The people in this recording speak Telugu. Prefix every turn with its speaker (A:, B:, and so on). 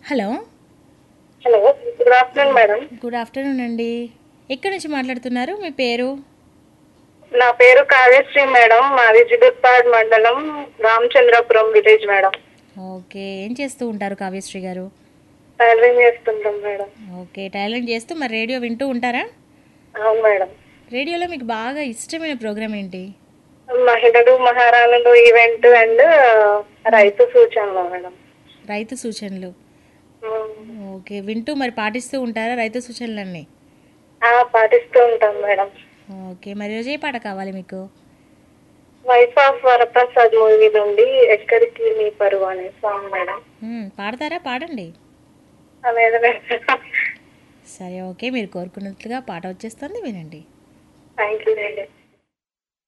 A: hello
B: hello good afternoon madam
A: good afternoon అండి ఎక్కడి నుంచి మాట్లాడుతున్నారు మీ పేరు
B: నా పేరు కావ్యశ్రీ మేడం మాది జిగుర్పాడ్ మండలం రామచంద్రపురం విలేజ్ మేడం
A: ఓకే ఏం చేస్తూ ఉంటారు కావ్యశ్రీ గారు
B: టైలరింగ్ చేస్తుంటాం మేడం
A: ఓకే టైలరింగ్ చేస్తూ మరి రేడియో వింటూ ఉంటారా
B: అవును మేడం
A: రేడియోలో మీకు బాగా ఇష్టమైన ప్రోగ్రామ్ ఏంటి
B: మహిళలు మహారాణులు ఈవెంట్ అండ్ రైతు సూచనలు మేడం
A: రైతు సూచనలు
B: ఉమ్,
A: ఓకే వింటూ మరి పాటిస్తూ ఉంటారా రైతు సూచనలన్నీ
B: ఆ, పాటిస్తూ ఉంటాం మేడం
A: ఓకే మరి రోజు ఏ పాట కావాలి మీకు
B: వైఫ్ ఆఫ్ వరప్రసాద్ మూవీ నుండి ఎక్కడికి నీ పరువు అనే సాంగ్ మేడం
A: మ్మ్, పాడతారా పాడండి
B: అనేది
A: సరే ఓకే మీరు కోరుకున్నట్లుగా పాట వచ్చేస్తుంది వినండి
B: థ్యాంక్ యూ